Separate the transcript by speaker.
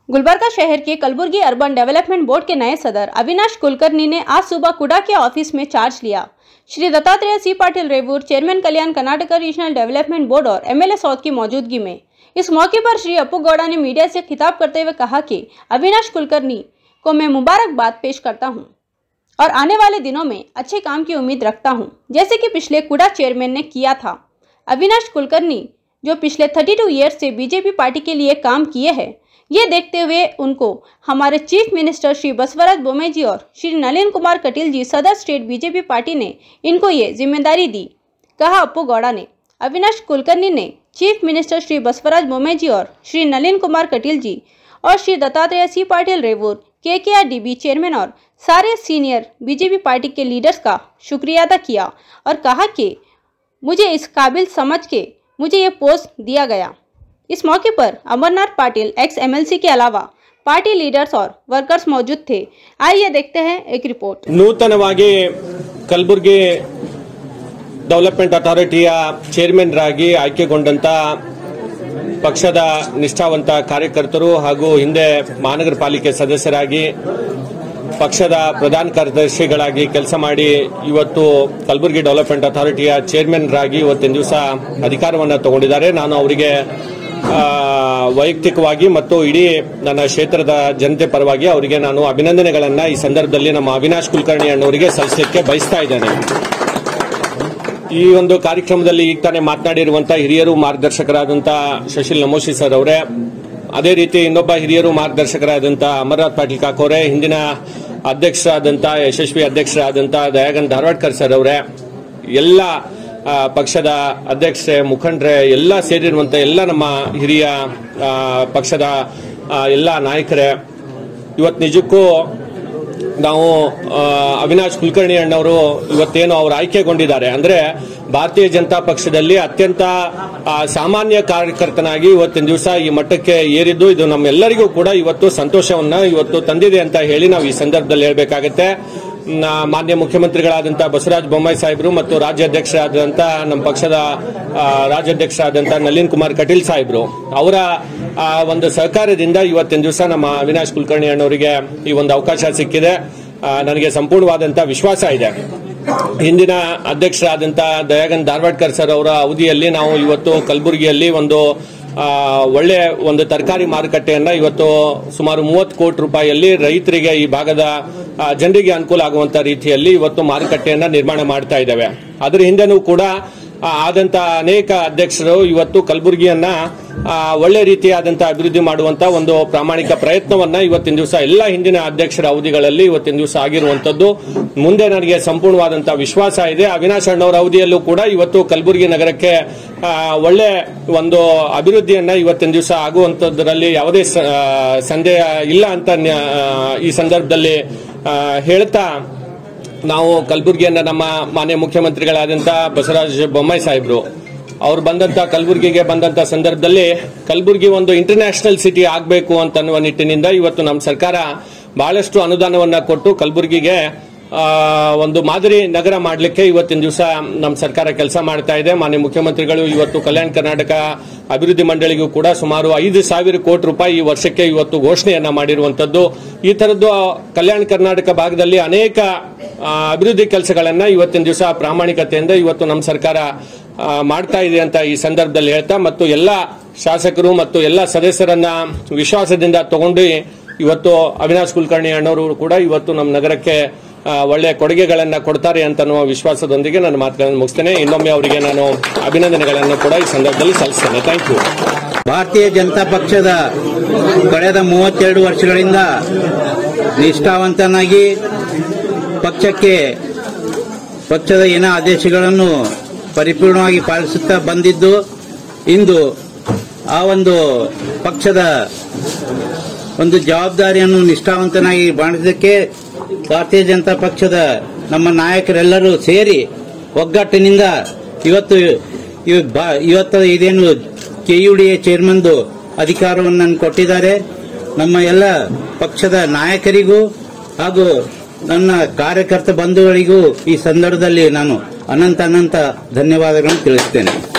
Speaker 1: गुलबर्गा शहर के Kalaburagi urban development board के नए सदर अविनाश कुलकर्णी ने आज सुबह कुडा के ऑफिस में चार्ज लिया Shri Dattatreya C Patil Revur chairman Kalyan Karnataka regional development board और एमएलए साउथ की मौजूदगी में इस मौके पर श्री अप्पू गौड़ा ने मीडिया से खिताब करते हुए कहा कि अविनाश कुलकर्णी को मैं मुबारकबाद पेश करता हूं और आने वाले दिनों में अच्छे काम की उम्मीद रखता हूं जैसे कि पिछले कुडा चेयरमैन ने किया था अविनाश कुलकर्णी जो पिछले 32 ईयर्स से बीजेपी पार्टी के लिए काम किए हैं ये देखते हुए उनको हमारे चीफ मिनिस्टर श्री बसवराज बोमे जी और श्री नलिन कुमार कटील जी सदर स्टेट बीजेपी पार्टी ने इनको ये जिम्मेदारी दी कहा अप्पू गौड़ा ने अविनाश कुलकर्णी ने चीफ मिनिस्टर श्री बसवराज बोमे जी और श्री नलिन कुमार कटील जी और श्री दत्तात्रेय सी पाटिल रेवूर के के आर डी बी चेयरमैन और सारे सीनियर बीजेपी पार्टी के लीडर्स का शुक्रिया अदा किया और कहा कि मुझे इस काबिल समझ के मुझे ये पोस्ट दिया गया इस मौके पर अमरनाथ पाटिल एक्स एमएलसी के अलावा पार्टी लीडर्स और वर्कर्स मौजूद थे आइए देखते हैं एक रिपोर्ट
Speaker 2: ನೂತನವಾಗಿ ಕಲಬುರಗಿ ಡೆವಲಪ್ಮೆಂಟ್ ಅಥಾರಿಟಿಯ ಚೇರ್ಮನ್ ರಾಗಿ ಆಯ್ಕೆಗೊಂಡಂತ ಪಕ್ಷದ ನಿಷ್ಠಾವಂತ ಕಾರ್ಯಕರ್ತರು ಹಾಗೂ ಹಿಂದೆ ಮಹಾನಗರ ಪಾಲಿಕೆ ಸದಸ್ಯರಾಗಿ ಪಕ್ಷದ ಪ್ರಧಾನ ಕಾರ್ಯದರ್ಶಿಗಳಾಗಿ ಕೆಲಸ ಮಾಡಿ ಇವತ್ತು ಕಲಬುರಗಿ ಡೆವಲಪ್ಮೆಂಟ್ ಅಥಾರಿಟಿಯ ಚೇರ್ಮನ್ ರಾಗಿ ಇವತ್ತಿನ ದಿವಸ ಅಧಿಕಾರವನ್ನು ತಗೊಂಡಿದ್ದಾರೆ ನಾನು ಅವರಿಗೆ ಆ, ವೈಯಕ್ತಿಕವಾಗಿ ಮತ್ತು ಇಡೀ ನನ್ನ ಕ್ಷೇತ್ರದ ಜನತೆ ಪರವಾಗಿ ಅವರಿಗೆ ನಾನು ಅಭಿನಂದನೆಗಳನ್ನ ಈ ಸಂದರ್ಭದಲ್ಲಿ ನಮ್ಮ ಅವಿನಾಶ್ ಕುಲಕರ್ಣಿ ಅಣ್ಣವರಿಗೆ ಸಲ್ಲಿಸಲಿಕ್ಕೆ ಬಯಸ್ತಾ ಇದ್ದೇನೆ ಈ ಒಂದು ಕಾರ್ಯಕ್ರಮದಲ್ಲಿ ಈಗ ತಾನೇ ಮಾತನಾಡಿರುವಂತ ಹಿರಿಯರು ಮಾರ್ಗದರ್ಶಕರಾದಂತ ಶಶಿಲ್ ನಮೋಶಿ ಸರ್ ಅವರೇ ಅದೇ ರೀತಿ ಇನ್ನೊಬ್ಬ ಹಿರಿಯರು ಮಾರ್ಗದರ್ಶಕರಾದಂತ ಅಮರನಾಥ್ ಪಾಟೀಲ್ ಕಾಕೋರೆ ಹಿಂದಿನ ಅಧ್ಯಕ್ಷರಾದಂತ ಯಶಸ್ವಿ ಅಧ್ಯಕ್ಷರಾದಂತ ದಯಾಗನ್ ಧಾರವಾಡ್ಕರ್ ಸರ್ ಅವರೇ ಎಲ್ಲ ಆ, ಪಕ್ಷದ ಅಧ್ಯಕ್ಷರೇ ಮುಖಂಡರೇ ಎಲ್ಲ ಸೇರಿರುವಂತ ಎಲ್ಲ ನಮ್ಮ ಹಿರಿಯ ಆ, ಪಕ್ಷದ ಆ, ಎಲ್ಲ ನಾಯಕರೇ ಇವತ್ತು ನಿಜಕ್ಕೂ ನಾವು ಆ, ಅವಿನಾಶ್ ಕುಲಕರ್ಣಿ ಅಣ್ಣವರು ಇವತ್ತೇನು ಅವರು ಆಯ್ಕೆಗೊಂಡಿದ್ದಾರೆ ಅಂದ್ರೆ ಭಾರತೀಯ ಜನತಾ ಪಕ್ಷದಲ್ಲಿ ಅತ್ಯಂತ ಆ, ಸಾಮಾನ್ಯ ಕಾರ್ಯಕರ್ತನಾಗಿ ಇವತ್ತಿನ ದಿವಸ ಈ ಮಟ್ಟಕ್ಕೆ ಏರಿದ್ದು ಇದು ನಮ್ಮೆಲ್ಲರಿಗೂ ಕೂಡ ಇವತ್ತು ಸಂತೋಷವನ್ನ ಇವತ್ತು ತಂದಿದೆ ಅಂತ ಹೇಳಿ ನಾವು ಈ ಸಂದರ್ಭದಲ್ಲಿ ಹೇಳಬೇಕಾಗತ್ತೆ ನ- ಮಾನ್ಯ ಮುಖ್ಯಮಂತ್ರಿಗಳಾದಂಥ ಬಸವರಾಜ ಬೊಮ್ಮಾಯಿ ಸಾಹೇಬರು ಮತ್ತು ರಾಜ್ಯಾಧ್ಯಕ್ಷರಾದಂಥ ನಮ್ಮ ಪಕ್ಷದ ಆ, ರಾಜ್ಯಾಧ್ಯಕ್ಷರಾದಂಥ ನಳಿನ್ ಕುಮಾರ್ ಕಟೀಲ್ ಸಾಹೇಬರು ಅವರ ಆ, ಒಂದು ಸಹಕಾರದಿಂದ ಇವತ್ತಿನ ದಿವಸ ನಮ್ಮ ಅವಿನಾಶ್ ಕುಲಕರ್ಣಿ ಅಣ್ಣವರಿಗೆ ಈ ಒಂದು ಅವಕಾಶ ಸಿಕ್ಕಿದೆ ಆ, ನನಗೆ ಸಂಪೂರ್ಣವಾದಂಥ ವಿಶ್ವಾಸ ಇದೆ ಹಿಂದಿನ ಅಧ್ಯಕ್ಷರಾದಂಥ ದಯಾಗನ್ ಧಾರವಾಡ್ಕರ್ ಸರ್ ಅವರ ಅವಧಿಯಲ್ಲಿ ನಾವು ಇವತ್ತು ಕಲಬುರಗಿಯಲ್ಲಿ ಒಂದು ಆ, ಒಳ್ಳೆ ಒಂದು ತರಕಾರಿ ಮಾರುಕಟ್ಟೆಯನ್ನ ಇವತ್ತು ಸುಮಾರು ಮೂವತ್ತು ಕೋಟಿ ರೂಪಾಯಿಯಲ್ಲಿ ರೈತರಿಗೆ ಈ ಭಾಗದ ಆ, ಜನರಿಗೆ ಅನುಕೂಲ ಆಗುವಂತ ರೀತಿಯಲ್ಲಿ ಇವತ್ತು ಮಾರುಕಟ್ಟೆಯನ್ನ ನಿರ್ಮಾಣ ಮಾಡ್ತಾ ಇದ್ದೇವೆ ಅದರ ಹಿಂದೆನೂ ಕೂಡ ಆ, ಆದಂತ ಅನೇಕ ಅಧ್ಯಕ್ಷರು ಇವತ್ತು ಕಲಬುರಗಿಯನ್ನ ಆ, ಒಳ್ಳೆ ರೀತಿಯಾದಂತ ಅಭಿವೃದ್ಧಿ ಮಾಡುವಂತ ಒಂದು ಪ್ರಾಮಾಣಿಕ ಪ್ರಯತ್ನವನ್ನ ಇವತ್ತಿನ ದಿವಸ ಎಲ್ಲ ಹಿಂದಿನ ಅಧ್ಯಕ್ಷರ ಅವಧಿಗಳಲ್ಲಿ ಇವತ್ತಿನ ದಿವಸ ಆಗಿರುವಂತದ್ದು ಮುಂದೆ ನನಗೆ ಸಂಪೂರ್ಣವಾದಂತ ವಿಶ್ವಾಸ ಇದೆ ಅವಿನಾಶ್ ಅಣ್ಣವರ ಅವಧಿಯಲ್ಲೂ ಕೂಡ ಇವತ್ತು ಕಲಬುರಗಿ ನಗರಕ್ಕೆ ಆ, ಒಳ್ಳೆ ಒಂದು ಅಭಿವೃದ್ಧಿಯನ್ನ ಇವತ್ತಿನ ದಿವಸ ಆಗುವಂತದ್ರಲ್ಲಿ ಯಾವುದೇ ಸ- ಆ, ಸಂದೇಹ ಇಲ್ಲ ಅಂತ ನ್ಯಾ- ಆ, ಈ ಸಂದರ್ಭದಲ್ಲಿ ಆ, ಹೇಳ್ತಾ ನಾವು ಕಲಬುರಗಿಯನ್ನ ನಮ್ಮ ಮಾನ್ಯ ಮುಖ್ಯಮಂತ್ರಿಗಳಾದಂತ ಬಸವರಾಜ ಬೊಮ್ಮಾಯಿ ಸಾಹೇಬರು ಅವ್ರು ಬಂದಂತ ಕಲಬುರಗಿಗೆ ಬಂದಂತ ಸಂದರ್ಭದಲ್ಲಿ ಕಲಬುರಗಿ ಒಂದು ಇಂಟರ್ನ್ಯಾಷನಲ್ ಸಿಟಿ ಆಗಬೇಕು ಅಂತ ಅನ್ನುವ ನಿಟ್ಟಿನಿಂದ ಇವತ್ತು ನಮ್ಮ ಸರ್ಕಾರ ಬಹಳಷ್ಟು ಅನುದಾನವನ್ನ ಕೊಟ್ಟು ಕಲಬುರಗಿಗೆ ಆ, ಒಂದು ಮಾದರಿ ನಗರ ಮಾಡಲಿಕ್ಕೆ ಇವತ್ತಿನ ದಿವಸ ನಮ್ಮ ಸರ್ಕಾರ ಕೆಲಸ ಮಾಡ್ತಾ ಇದೆ ಮಾನ್ಯ ಮುಖ್ಯಮಂತ್ರಿಗಳು ಇವತ್ತು ಕಲ್ಯಾಣ ಕರ್ನಾಟಕ ಅಭಿವೃದ್ಧಿ ಮಂಡಳಿಗೂ ಕೂಡ ಸುಮಾರು ಐದು ಸಾವಿರ ಕೋಟಿ ರೂಪಾಯಿ ಈ ವರ್ಷಕ್ಕೆ ಇವತ್ತು ಘೋಷಣೆಯನ್ನ ಮಾಡಿರುವಂತದ್ದು ಈ ತರದ್ದು ಕಲ್ಯಾಣ ಕರ್ನಾಟಕ ಭಾಗದಲ್ಲಿ ಅನೇಕ ಆ, ಅಭಿವೃದ್ಧಿ ಕೆಲಸಗಳನ್ನ ಇವತ್ತಿನ ದಿವಸ ಪ್ರಾಮಾಣಿಕತೆಯಿಂದ ಇವತ್ತು ನಮ್ಮ ಸರ್ಕಾರ ಆ, ಮಾಡ್ತಾ ಇದೆ ಅಂತ ಈ ಸಂದರ್ಭದಲ್ಲಿ ಹೇಳ್ತಾ ಮತ್ತು ಎಲ್ಲ ಶಾಸಕರು ಮತ್ತು ಎಲ್ಲ ಸದಸ್ಯರನ್ನ ವಿಶ್ವಾಸದಿಂದ ತಗೊಂಡು ಇವತ್ತು ಅವಿನಾಶ್ ಕುಲಕರ್ಣಿ ಅಣ್ಣವರು ಕೂಡ ಇವತ್ತು ನಮ್ಮ ನಗರಕ್ಕೆ ಆ, ಒಳ್ಳೆಯ ಕೊಡುಗೆಗಳನ್ನ ಕೊಡ್ತಾರೆ ಅಂತ ಅನ್ನುವ ವಿಶ್ವಾಸದೊಂದಿಗೆ ನನ್ನ ಮಾತುಗಳನ್ನು ಮುಗಿಸ್ತೇನೆ ಇನ್ನೊಮ್ಮೆ ಅವರಿಗೆ ನಾನು ಅಭಿನಂದನೆಗಳನ್ನು ಕೂಡ ಈ ಸಂದರ್ಭದಲ್ಲಿ ಸಲ್ಲಿಸ್ತೇನೆ ಥ್ಯಾಂಕ್ ಯು
Speaker 3: ಭಾರತೀಯ ಜನತಾ ಪಕ್ಷದ ಕಳೆದ ಮೂವತ್ತೆರಡು ವರ್ಷಗಳಿಂದ ನಿಷ್ಠಾವಂತನಾಗಿ ಪಕ್ಷಕ್ಕೆ ಪಕ್ಷದ ಏನ ಆದೇಶಗಳನ್ನು ಪರಿಪೂರ್ಣವಾಗಿ ಪಾಲಿಸುತ್ತಾ ಬಂದಿದ್ದು ಇಂದು ಆ ಒಂದು ಪಕ್ಷದ ಒಂದು ಜವಾಬ್ದಾರಿಯನ್ನು ನಿಷ್ಠಾವಂತನಾಗಿ ಮಾಡಿದ್ದಕ್ಕೆ ಭಾರತೀಯ ಜನತಾ ಪಕ್ಷದ ನಮ್ಮ ನಾಯಕರೆಲ್ಲರೂ ಸೇರಿ ಒಗ್ಗಟ್ಟಿನಿಂದ ಇವತ್ತು ಇವ- ಬಾ- ಇವತ್ತು ಇದೇನು ಕೆಯುಡಿಎ ಚೇರ್ಮನ್ದು ಅಧಿಕಾರವನ್ನು ನನಗೆ ಕೊಟ್ಟಿದ್ದಾರೆ ನಮ್ಮ ಎಲ್ಲ ಪಕ್ಷದ ನಾಯಕರಿಗೂ ಹಾಗೂ ನನ್ನ ಕಾರ್ಯಕರ್ತ ಬಂಧುಗಳಿಗೂ ಈ ಸಂದರ್ಭದಲ್ಲಿ ನಾನು ಅನಂತ ಅನಂತ ಧನ್ಯವಾದಗಳನ್ನು ತಿಳಿಸ್ತೇನೆ